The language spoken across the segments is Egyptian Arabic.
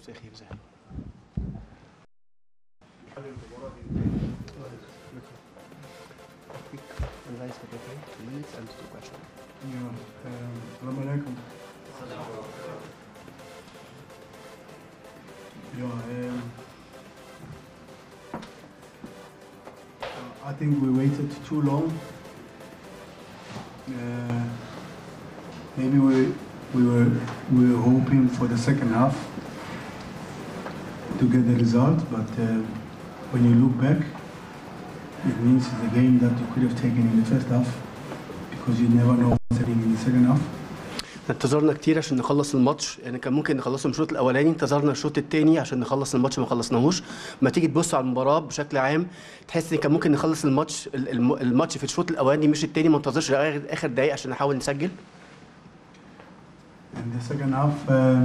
مساء الخير ازيك Analyze the data, two minutes and two questions. Yeah, um, Assalamu alaikum. Yeah, um, uh, I think we waited too long. Uh, maybe we we were we were hoping for the second half to get the result, but uh, when you look back, it means it's a game that you could have taken in the first half because you never know what's happening in the second half. انتظرنا كتير عشان نخلص الماتش يعني كان ممكن نخلصه من الشوط الاولاني انتظرنا الشوط الثاني عشان نخلص الماتش ما خلصناهوش ما تيجي تبص على المباراه بشكل عام تحس ان كان ممكن نخلص الماتش ال- الم- الماتش في الشوط الاولاني مش الثاني ما انتظرش لآخر- اخر دقايق عشان نحاول نسجل In the second half, uh,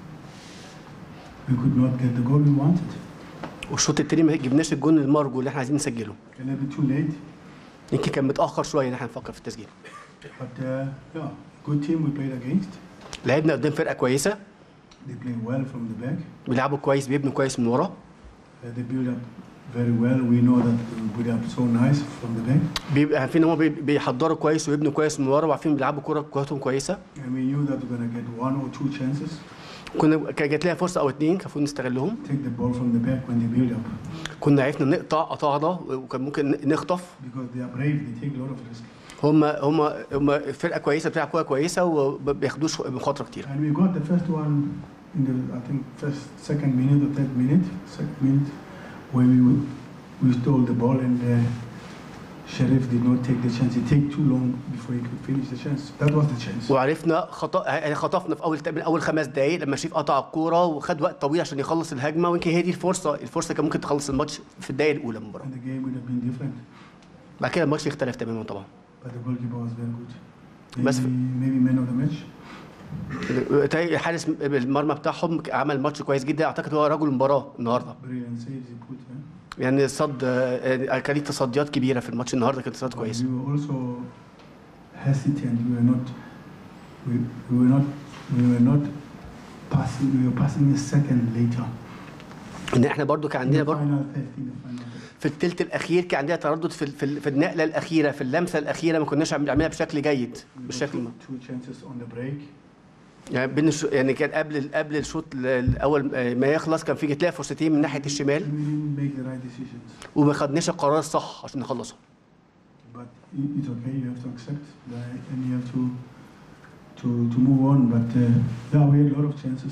we could not get the goal we wanted. والشوط الثاني ما جبناش الجون المرجو اللي احنا عايزين نسجله A little bit too late, يمكن كان متاخر شويه ان احنا نفكر في التسجيل but uh, yeah, good team we played against. لعبنا قدام فرقه كويسه They play well from the back. بيلعبوا كويس بيبنوا كويس من ورا Uh, they build up very well. We know that we build up so nice from the back, بيبقى عارفين ان هم بيحضروا كويس ويبنوا كويس من ورا وعارفين بيلعبوا كوره كورتهم كويسه and we knew that we're gonna get one or two chances. كنا كان جات لنا فرصه او اتنين كان المفروض نستغلهم Take the ball from the back when they build up كنا عرفنا نقطع قطعنا وكان ممكن نخطف because they are brave. They take a lot of risk. هم هم هم فرقه كويسه بتلعب كوره كويسه وما بياخدوش مخاطره كتير And we got the first one in the I think first second minute or third minute, second minute, where we we stole the ball and uh, Sheriff did not take the chance. He take too long before he could finish the chance. That was the chance. وعرفنا خطا يعني خطفنا في اول من اول خمس دقائق لما شريف قطع الكوره وخد وقت طويل عشان يخلص الهجمه ويمكن هي دي الفرصه الفرصه كان ممكن تخلص الماتش في الدقائق الاولى من المباراه And the game would have been different. بعد كده الماتش يختلف تماما طبعا But the goalkeeper was very good. بس- Maybe, maybe man of the match. تهيألي حارس المرمى بتاعهم عمل ماتش كويس جدا اعتقد هو رجل المباراه النهارده Brilliant saves he put. Eh? يعني صد آه، كان ليه تصديات كبيره في الماتش النهارده كانت تصديات But كويسه We were also hesitant. We were not. We, we were not. We were not passing. We were passing a second later. ان احنا برضو كان In عندنا the برضو final 30, the final 30. في الثلث الاخير كان عندنا تردد في في, في النقله الاخيره في اللمسه الاخيره ما كناش عامل- عاملينها بشكل جيد We got بالشكل two, ما two chances on the break. يعني بين الشو يعني كان قبل قبل الشوط ال- الاول آه، ما يخلص كان في تلاقي فرصتين من ناحيه And الشمال we didn't make the right decisions. وما خدناش القرار الصح عشان نخلصهم But i- it's okay. You have to accept that, and you have to to to move on. But uh, yeah, we had a lot of chances.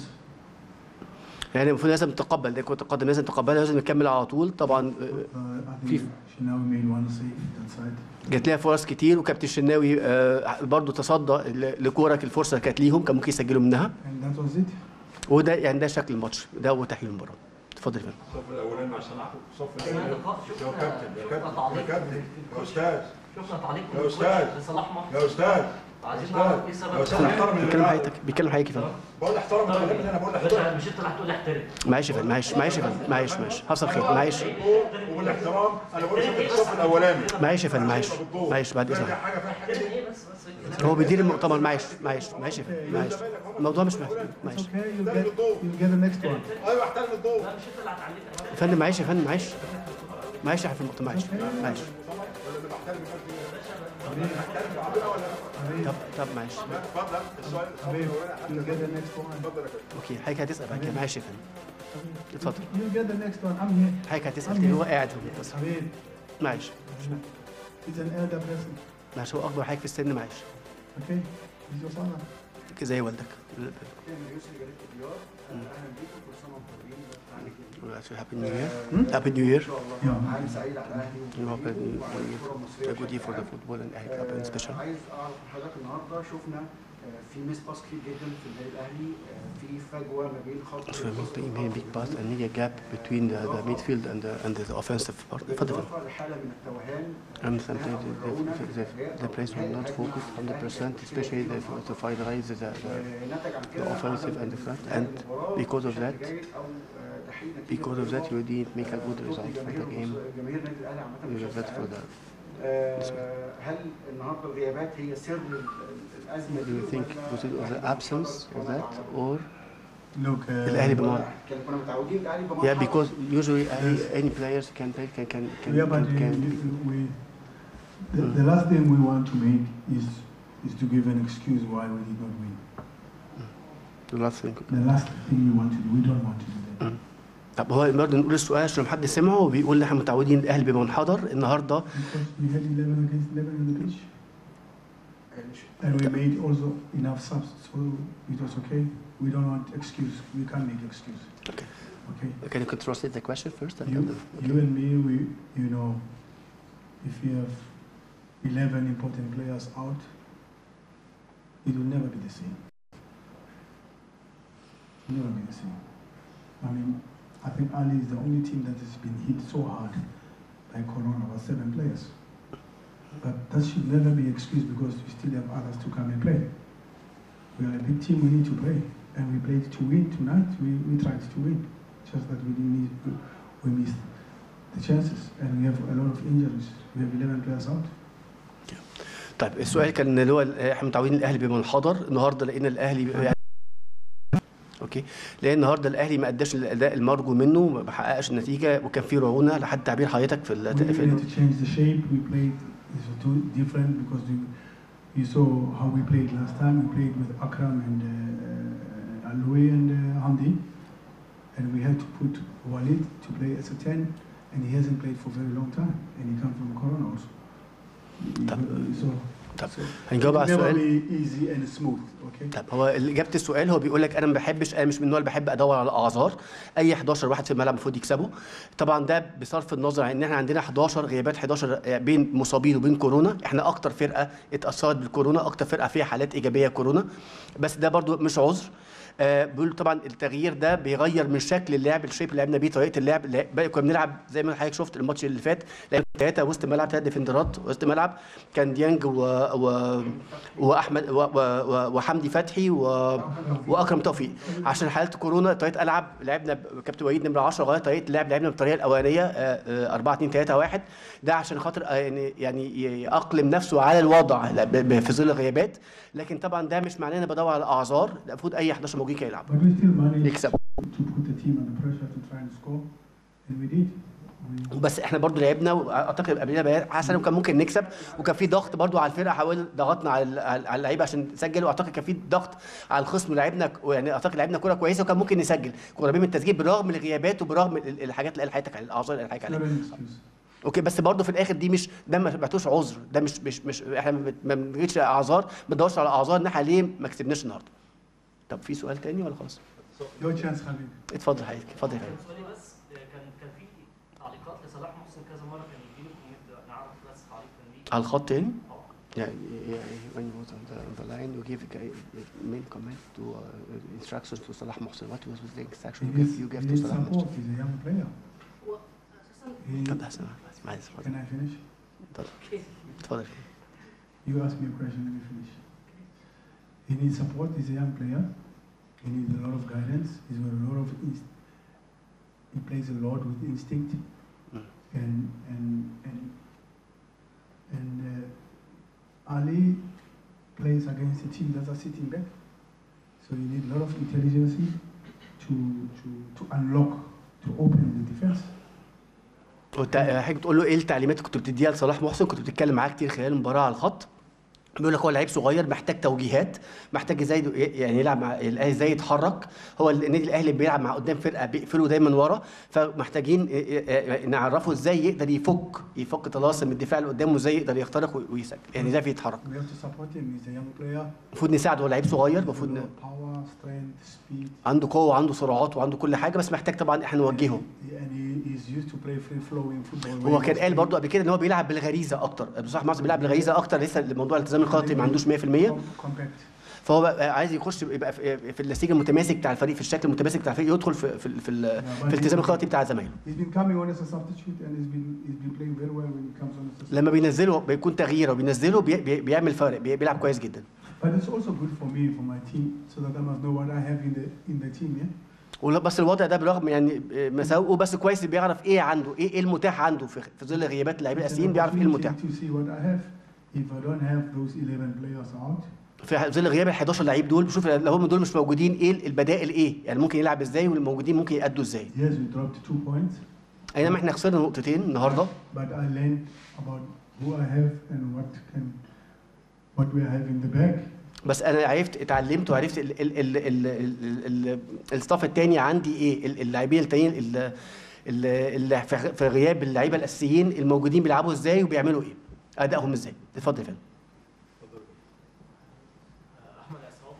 يعني المفروض لازم تتقبل ده كنت تقدم لازم تقبلها لازم نكمل على طول طبعا آه، Uh, I think Fif- Shinawi made one save that side. جات لها فرص كتير وكابتن الشناوي آه، برضو تصدى ل- لكورك الفرصه اللي كانت ليهم كان ممكن يسجلوا منها And that was it. وده يعني ده شكل الماتش ده هو تحليل المباراه اتفضل يا فندم الصف الاولاني عشان الصف شفنا الثاني لقاء يا شفنا كابتن يا شفنا كابتن يا تعليق كابتن يا استاذ شفنا تعليق يا من أستاذ. الكوتش لصلاح محسن يا استاذ عايزين أستاذ. نعرف ايه يا سبب أستاذ احترم اللي بيتكلم بيلعب. حضرتك بيتكلم حضرتك يا فندم بقول احترم الكلام اللي انا بقول احترم باشا مش انت اللي هتقول احترم معلش يا فندم معلش معلش يا فندم معلش معلش حصل خير معلش وبالاحترام انا بقول لك الصف الاولاني معلش يا فندم معلش معلش بعد في اذنك حاجه في حاجه احترم ايه بس بس هو بيدير المؤتمر معلش معلش معلش يا فندم معلش الموضوع مش محتاج It's معلش okay. You get you get the next one. ايوه احترم الضوء لا مش انت اللي هتعلق يا فندم معلش يا فندم معلش معلش يا في المؤتمر معلش معلش طب طب معلش اتفضل السؤال Habib, you get the next one. اتفضل يا كابتن اوكي حضرتك هتسال بعد كده معلش يا فندم اتفضل You get the next one. I'm here. حضرتك هتسال تاني هو قاعد في المتصل Habib, معلش he's an elder person. معلش هو اكبر حضرتك في السن معلش Okay, he's your father. زي والدك هابي نيو يير هابي نيو يير Yeah. عام سعيد على الاهلي You hope that you- والكره المصريه a good year for the بشكل football and Ahli Club in عام. special. آه، عايز اعرف من حضرتك النهارده شفنا آه، في ميس باس كتير جدا في النادي الاهلي آه، في فجوه ما بين خط So we're playing very big pass and need a gap between the, the midfield and the, and the offensive part. اتفضل يا فندم. بالاضافه لحاله من التوهان And sometimes the, the, the, the players will not focus 100%, especially if, to finalize the, the, نتج عن the كده offensive and the front. And because of that, because of that, you didn't make a good result for the game. جماهير النادي الاهلي عامه You بشكل result for عام. the. آه، هل النهارده الغيابات هي سر ال- الازمه Do دي you think ولا was it was the absence of that or Look, uh, الاهلي بمعنى كان كنا متعودين الاهلي بمرحله Yeah, because usually any, any players can play can can can, yeah, but can, uh, can we, the, the last thing we want to make is is to give an excuse why we did not win. the last thing. The last thing we want to do, we don't want to do that. طب هو برضه نقول السؤال عشان لو حد سمعه بيقول ان احنا متعودين الاهلي بمنحدر النهارده Because we had 11 against 11 on the pitch, and we made also enough subs, so it was okay. We don't want excuse. We can't make excuse. Okay. Okay. can you translate the question first? and You, then- you and me, we, you know, if we have 11 important players out, it will never be the same. Never be the same. I mean, I think Ali is the only team that has been hit so hard by Corona with seven players. But that should never be excuse because we still have others to come and play. We are a big team, we need to play. And we played to win tonight, we, we tried to win. Just that we didn't need, we missed the chances. And we have a lot of injuries. We have 11 players out. طيب السؤال كان اللي هو احنا متعودين الاهلي بمنحدر النهارده لقينا الاهلي يعني اوكي لان النهارده الاهلي ما اداش الاداء المرجو منه ما بحققش النتيجه وكان في رعونه لحد تعبير حضرتك في, We ال- في needed to change the shape. We played is too different because you, you saw how we played last time. We played with Akram and uh, Aloui and uh, Hamdi, and we had to put Walid to play as a 10, and he hasn't played for a very long time, and he comes from Corona also. طب- so, طب so هنجاوب على it will never السؤال be easy and smooth. Okay. طب هو اجابه السؤال هو بيقول لك انا ما بحبش انا مش من النوع اللي بحب ادور على اعذار اي 11 واحد في الملعب المفروض يكسبوا طبعا ده بصرف النظر عن ان احنا عندنا 11 غيابات 11 بين مصابين وبين كورونا احنا اكتر فرقه اتاثرت بالكورونا اكتر فرقه فيها حالات ايجابيه كورونا بس ده برضو مش عذر آه بيقول طبعا التغيير ده بيغير من شكل اللعب الشيب اللي لعبنا بيه طريقه اللعب لا- بقى كنا بنلعب زي ما حضرتك شفت الماتش اللي فات لعبنا ثلاثه وسط ملعب ثلاث ديفندرات وسط ملعب كان ديانج و... و... واحمد و... و... و... وحمدي فتحي و... واكرم توفيق عشان حاله كورونا طريقه العب لعبنا ب- كابتن وليد نمره 10 غير طريقه اللعب لعبنا بالطريقه الاولانيه 4 2 3 1 ده عشان خاطر آه، يعني يعني يأقلم نفسه على الوضع لا، ب- ب- في ظل الغيابات لكن طبعا ده مش معناه ان أنا بدور على اعذار لا، المفروض اي 11 موجود كان يلعب But we still managed يكسب to put the team under pressure to try and score, and we did. We, بس احنا برضو لعبنا واعتقد قبلنا بيان حسن وكان ممكن نكسب وكان في ضغط برضو على الفرقه حاول ضغطنا على ال- على اللعيبه عشان نسجل واعتقد كان في ضغط على الخصم لعبنا ك- يعني اعتقد لعبنا كوره كويسه وكان ممكن نسجل كنا قريبين من التسجيل برغم الغيابات وبرغم ال- الحاجات اللي قال حضرتك على الاعذار اللي قال حضرتك it's not عليها an excuse. اوكي بس برضه في الاخر دي مش ده ما بعتوش عذر ده مش مش مش احنا ما بت- ما بنجيش اعذار ما بندورش على اعذار ان احنا ليه ما كسبناش النهارده طب في سؤال تاني ولا خلاص Your chance, Khalid. اتفضل حضرتك اتفضل يا كان فندم سؤالي بس آه، كان كان في تعليقات لصلاح محسن كذا مره كان يديني كومنت نعرف بس تعليق كان ليه على الخط تاني اه يعني يعني when you was on the, on the line you give a main comment to uh, instructions to Salah Mohsen what was the instruction you He gave, needs, you he gave to needs Salah support. Mohsen He's a young player. هو اساسا He, طب احسن معلش اتفضل can I finish? اتفضل اتفضل You asked me a question, let me finish. He needs support. He's a young player. He needs a lot of guidance. He's got a lot of. Inst- he plays a lot with instinct, Mm. and and and and uh, Ali plays against a team that are sitting back. So you need a lot of intelligence to to to unlock to open the defense. وت- حضرتك بتقول له ايه التعليمات اللي كنت بتديها لصلاح محسن كنت بتتكلم معاه كتير خلال المباراه على الخط بيقول لك هو لعيب صغير محتاج توجيهات محتاج ازاي يعني يلعب مع الاهلي ازاي يتحرك هو النادي الاهلي بيلعب مع قدام فرقه بيقفلوا دايما ورا فمحتاجين نعرفه ازاي يقدر يفك يفك طلاسم الدفاع اللي قدامه ازاي يقدر يخترق ويسجل يعني ازاي يتحرك We have to support him. He's a young player. المفروض نساعده هو لعيب صغير He's got المفروض a ن- lot of power, strength, speed. عنده قوه وعنده سرعات وعنده كل حاجه بس محتاج طبعا احنا نوجهه And he is used to play free flowing football. هو كان قال برضو قبل كده ان هو بيلعب بالغريزه اكتر بصراحه مصر بيلعب بالغريزه اكتر لسه الموضوع الالتزام الخططي ما عندوش 100% كومباكت فهو بقى عايز يخش يبقى في, في النسيج المتماسك بتاع الفريق في الشكل المتماسك بتاع الفريق يدخل في في في, ال- في الالتزام الخططي بتاع زمايله He's been coming on as a substitute and he's been he's been playing very well when he comes on as a substitute. لما بينزله بيكون تغيير وبينزله بي بي بيعمل فرق بي بيلعب كويس جدا But it's also good for me for my team so that I must know what I have in the in the team. Yeah. ولا- بس الوضع ده برغم يعني مساوئه بس كويس بيعرف ايه عنده ايه ايه المتاح عنده في, في ظل غيابات اللاعبين It's an الاساسيين بيعرف ايه opportunity المتاح To see what I have. If I don't have those 11 players out, في ظل غياب ال 11 لعيب دول بشوف لو هم دول مش موجودين ايه البدائل ايه يعني ممكن يلعب ازاي والموجودين ممكن يأدوا ازاي Yes, we dropped two points, اينما احنا خسرنا نقطتين النهارده but I learned about who I have and what can, what we have in the bag. بس انا عرفت اتعلمت وعرفت ال ال ال ال ال ال الستاف التاني عندي ايه ال- اللاعبين التانيين ال- ال- اللي في في غياب اللعيبه الاساسيين الموجودين بيلعبوا ازاي وبيعملوا ايه ادائهم ازاي اتفضل يا فندم Ahmed Asram,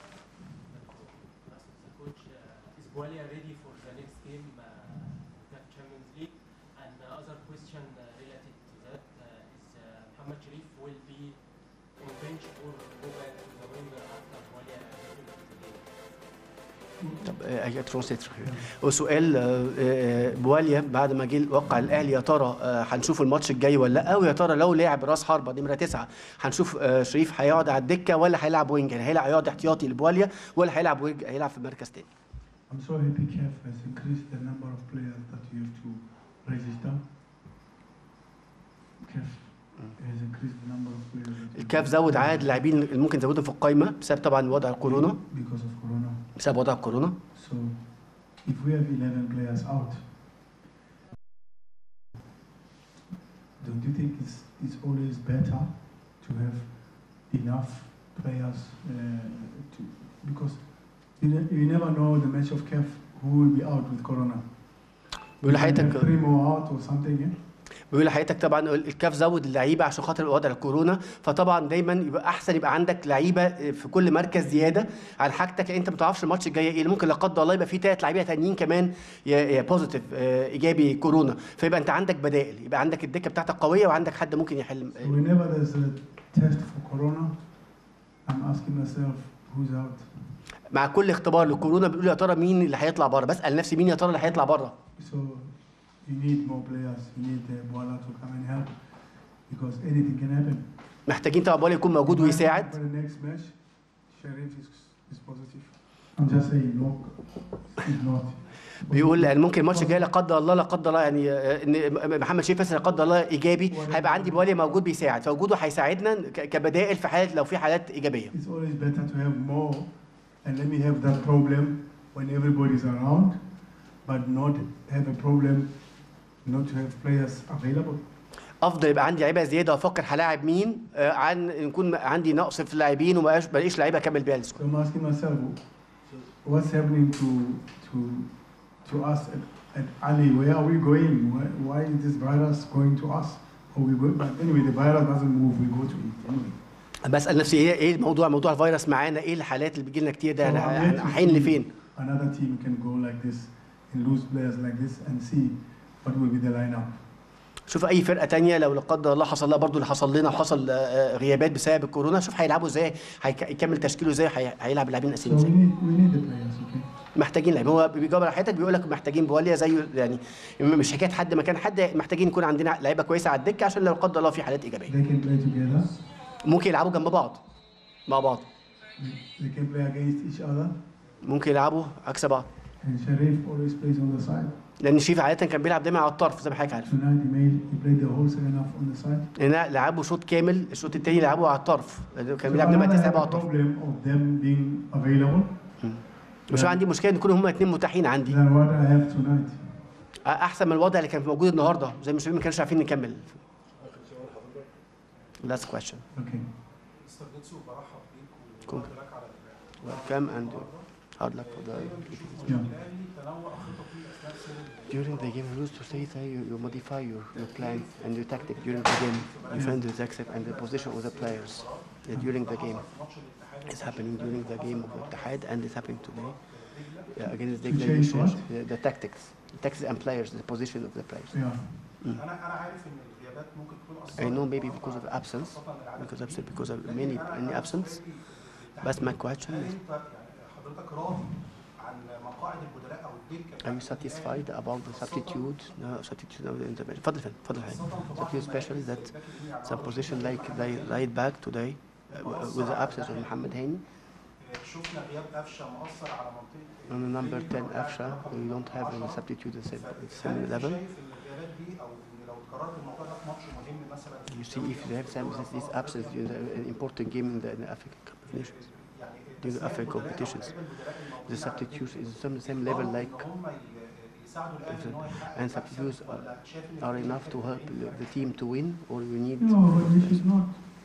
the coach, uh, is Boalia ready for the next game, uh, the Champions League? And the other question uh, related to that uh, is uh, Muhammad Sharif will be on bench or go back to the winger after Boalia returned to the game? طب هي ترانسليت وسؤال آه، آه، بواليا بعد ما جه وقع الاهلي يا ترى آه، هنشوف الماتش الجاي ولا لا او يا ترى لو لعب راس حربه نمره تسعه هنشوف آه، شريف هيقعد على الدكه ولا هيلعب وينج يعني هيلعب هيقعد احتياطي لبواليا ولا هيلعب وينج هيلعب في مركز تاني I'm so happy CAF has increased the number of players that you have to register. CAF has increased the number of players. that you الكاف have to زود عدد register اللاعبين اللي ممكن نزودهم في القائمه بسبب طبعا وضع الكورونا Because of Corona. بسبب وضع الكورونا So if we have 11 players out, don't you think it's, it's always better to have enough players uh, to, because you, ne- you never know the match of CAF who will be out with Corona. بيقول You can have لحضرتك three more out or something, yeah? بيقول لحضرتك طبعا الكاف زود اللعيبه عشان خاطر وضع الكورونا فطبعا دايما يبقى احسن يبقى عندك لعيبه في كل مركز زياده عن حاجتك انت ما تعرفش الماتش الجاي ايه ممكن لا قدر الله يبقى في ثلاث لعيبه تانيين كمان يا يا بوزيتيف آه، ايجابي كورونا فيبقى انت عندك بدائل يبقى عندك الدكه بتاعتك قويه وعندك حد ممكن يحل So whenever there's a test for Corona, I'm asking myself who's out. مع كل اختبار للكورونا بيقول يا ترى مين اللي هيطلع بره بسال نفسي مين يا ترى اللي هيطلع بره So you need more players. You need uh, Boala to come and help because anything can happen. محتاجين طبعا بولا يكون موجود For ويساعد the next match, Sharif is, is positive. I'm just saying, no, he's not. بيقول يعني ممكن الماتش الجاي لا قدر الله لا قدر الله يعني آه، ان محمد شريف مثلا لا قدر الله ايجابي هيبقى عندي بواليا موجود بيساعد فوجوده هيساعدنا ك- كبدائل في حاله لو في حالات ايجابيه It's always better to have more and let me have that problem when everybody's around, but not have a problem not to have players available. افضل يبقى عندي لعيبه زياده وافكر هلاعب مين آه، عن يكون عندي نقص في اللاعبين وما بقاش- بلاقيش لعيبه اكمل بيها السكواد So I'm asking myself, what's happening to to to us at, at Ali? Where are we going? Why, why is this virus going to us? Or we go, but anyway, the virus doesn't move. We go to it anyway. بسال نفسي ايه ايه الموضوع موضوع الفيروس معانا ايه الحالات اللي بتجي لنا كتير ده So يعني I'm yet to هين see لفين Another team can go like this and lose players like this and see what will be the lineup. شوف اي فرقه تانية لو لا قدر الله حصل لها برضو اللي حصل لنا وحصل آه، غيابات بسبب الكورونا شوف هيلعبوا ازاي هيك- هيكمل تشكيله ازاي هي- هيلعب اللاعبين So الاساسيين we ازاي need we need the players, okay? محتاجين لعيبه هو بيجاوب على حياتك بيقول لك محتاجين بواليا زي يعني مش حكايه حد مكان حد محتاجين يكون عندنا لعيبه كويسه على الدكه عشان لو قدر الله في حالات ايجابيه They can play together. ممكن يلعبوا جنب بعض مع بعض They can play against each other. ممكن يلعبوا عكس بعض And Sharif always plays on the side. لان شريف عاده كان بيلعب دايما على الطرف زي ما حضرتك عارف Tonight he made he played the whole second half on the side. هنا لعبوا شوط كامل الشوط الثاني لعبوا على الطرف لأنه كان So بيلعب دايما another تسعه have على a الطرف problem of them being available مش عندي مشكله ان يكونوا هما الاثنين متاحين عندي than what I have tonight. احسن من الوضع اللي كان موجود النهارده زي ما شباب ما كانوش عارفين نكمل last question Okay. مستر جنسو برحب بيك كوم. وبارك لك على welcome and hard luck for the Yeah. الاهلي تنوع خططي اثناء سنه During the game, you used to say that you, you modify your, your plan and your tactic during the game. You find the tactic and the position of the players yeah, during the game. ماتش الاتحاد It's happening during the game of Ittihad and it's happening today yeah, against To Degla. You change change what? the, the tactics, the tactics and players, the position of the players. Yeah. انا انا عارف ان الغيابات ممكن تكون اثرت I know maybe because of absence, because of because of many many absence. But my question هل is, انت يعني حضرتك راضي عن مقاعد البدلاء او الدكه are you satisfied about the substitute? No, substitute of the intervention. تفضل فندم، تفضل حضرتك. Substitute especially that some position like like right back today uh, with the absence of Mohammed Hani شفنا غياب قفشه مؤثر على منطقه on the number 10 Afsha, we don't have any substitute at the same, at the same هل انت level. شايف ان الغيابات دي او ان لو قررت الموضوع ده في ماتش مهم مثلا You see if they have some this absence in the, an important game in the, in the African competitions. يعني During the African تسليم المدرب أو competitions. اللعيبة المدربين The الموجودين على substitutes الفريق is some same level يقدروا like إن هم ي- يساعدوا الاهلي ان هو يحقق and مكسب substitutes ولا شايف إن are الفريق enough to help محتاج the team to win or you need No, but they should not.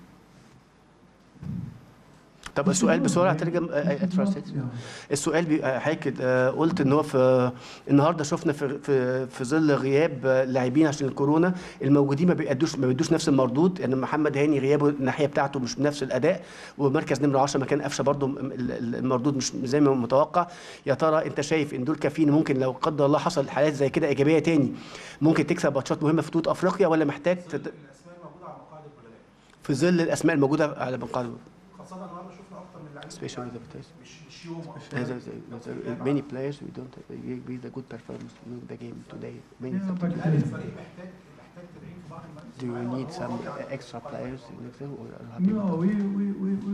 طب السؤال بسرعه ترجم They should not, translate yeah. السؤال بيبقى حضرتك آه، قلت ان هو في النهارده شفنا في في في ظل غياب آه، لاعبين عشان الكورونا الموجودين ما بيأدوش ما بيدوش نفس المردود يعني محمد هاني غيابه الناحيه بتاعته مش بنفس الاداء ومركز نمره 10 مكان قفشه برضه م- ال- ال- المردود مش زي ما هو متوقع يا ترى انت شايف ان دول كافيين ممكن لو قدر الله حصل حالات زي كده ايجابيه تاني ممكن تكسب ماتشات مهمه في بطوله افريقيا ولا محتاج تت- الاسماء الموجوده على مقاعد البدلاء في ظل الاسماء الموجوده على مقاعد خاصه النهارده شفنا اكتر من لعيب Especially يعني with the players. مش مش يوم أو There's a- there's a- many players we don't have a good performance in the game today. Many Yeah, but هل uh, الفريق محتاج محتاج تدعيم في بعض المراكز Do you معينة ولا need هو some راضي عن extra القائمة players in الموجودة؟ Excel or are you happy with no, that? we, we, we, we,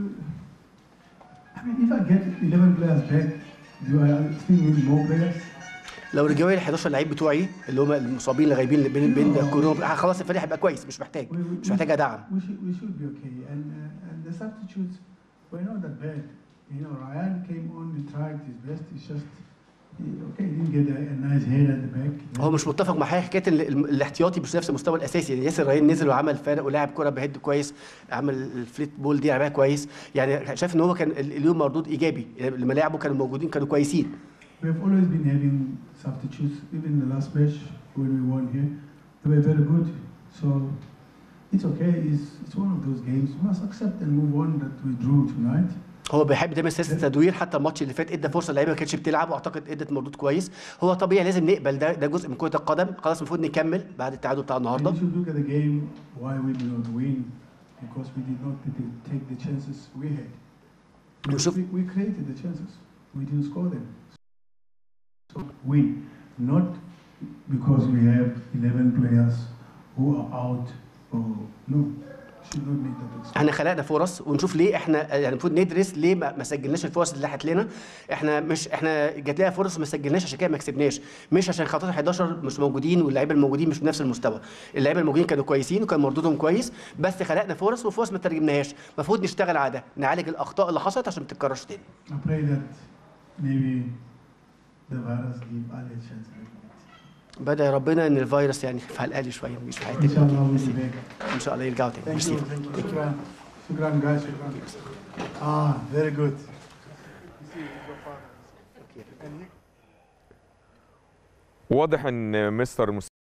I mean, if I get 11 players back, do I still need more players? لو رجعوا لي ال 11 لعيب بتوعي اللي هم المصابين اللي غايبين بين بين الكورونا خلاص الفريق هيبقى كويس مش محتاج We, we, مش we, محتاج ادعم we should, we should be okay. And, uh, and the substitutes were not that bad. You know, Ryan came on, he tried his best. It's just, he, okay, he didn't get a, a nice head at the back. هو مش متفق مع حاجه حكايه ال- ال- الاحتياطي مش نفس المستوى الاساسي يعني ياسر رهين نزل وعمل فارق ولعب كره بهيد كويس عمل الفليت بول دي لعبها كويس يعني شايف ان هو كان ال- اليوم مردود ايجابي يعني لما لعبوا كانوا موجودين كانوا كويسين We have always been having substitutes, even the last match when we won here, they were very good. So it's okay. It's, it's one of those games. We must accept and move on that we drew tonight. هو بيحب دايما سياسه التدوير حتى الماتش اللي فات ادى فرصه اللعيبه ما كانتش بتلعب واعتقد ادت مردود كويس هو طبيعي لازم نقبل ده ده جزء من كره القدم خلاص المفروض نكمل بعد التعادل بتاع And النهارده you should look at the game why we did not win because we did not t- take the chances we had. Because شوف- we, we created the chances. We didn't score them. So win, not because we have 11 players who are out or no. Should not make that excuse. احنا خلقنا فرص ونشوف ليه احنا يعني المفروض ندرس ليه ما ما سجلناش الفرص اللي راحت لنا احنا مش احنا جات لنا فرص وما سجلناش عشان كده ما كسبناش مش عشان خاطر 11 مش موجودين واللعيبه الموجودين مش بنفس المستوى اللعيبه الموجودين كانوا كويسين وكان مردودهم كويس بس خلقنا فرص وفرص ما ترجمناهاش المفروض نشتغل على ده نعالج الاخطاء اللي حصلت عشان ما تتكررش تاني I pray that maybe the virus give Ali a chance. a little bit. بدأ يا ربنا ان الفيروس يعني في الاقل شويه مش في حياتنا Inshallah, we'll be back. ان شاء الله يرجعوا تاني Thank ميرسي. you, thank you. Shukran. Shukran, guys. Shukran. Ah, very good. واضح ان مستر